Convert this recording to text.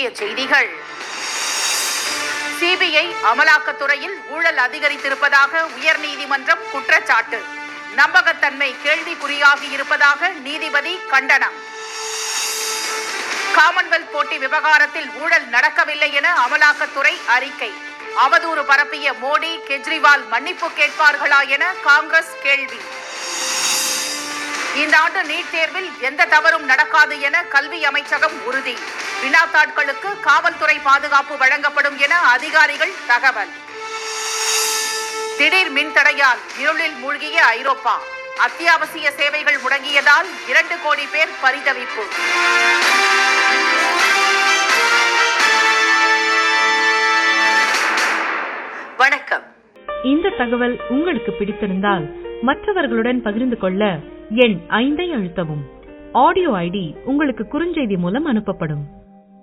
முக்கிய செய்திகள் சிபிஐ அமலாக்கத்துறையில் ஊழல் அதிகரித்திருப்பதாக உயர்நீதிமன்றம் குற்றச்சாட்டு நம்பகத்தன்மை கேள்விக்குறியாகி இருப்பதாக நீதிபதி கண்டனம் காமன்வெல்த் போட்டி விவகாரத்தில் ஊழல் நடக்கவில்லை என அமலாக்கத்துறை அறிக்கை அவதூறு பரப்பிய மோடி கெஜ்ரிவால் மன்னிப்பு கேட்பார்களா என காங்கிரஸ் கேள்வி இந்த ஆண்டு நீட் தேர்வில் எந்த தவறும் நடக்காது என கல்வி அமைச்சகம் உறுதி வினாத்தாட்களுக்கு காவல்துறை பாதுகாப்பு வழங்கப்படும் என அதிகாரிகள் தகவல் திடீர் மின்தடையால் இருளில் மூழ்கிய ஐரோப்பா அத்தியாவசிய சேவைகள் முடங்கியதால் இரண்டு கோடி பேர் பரிதவிப்பு வணக்கம் இந்த தகவல் உங்களுக்கு பிடித்திருந்தால் மற்றவர்களுடன் பகிர்ந்து கொள்ள எண் ஐந்தை அழுத்தவும் ஆடியோ ஐடி உங்களுக்கு குறுஞ்செய்தி மூலம் அனுப்பப்படும்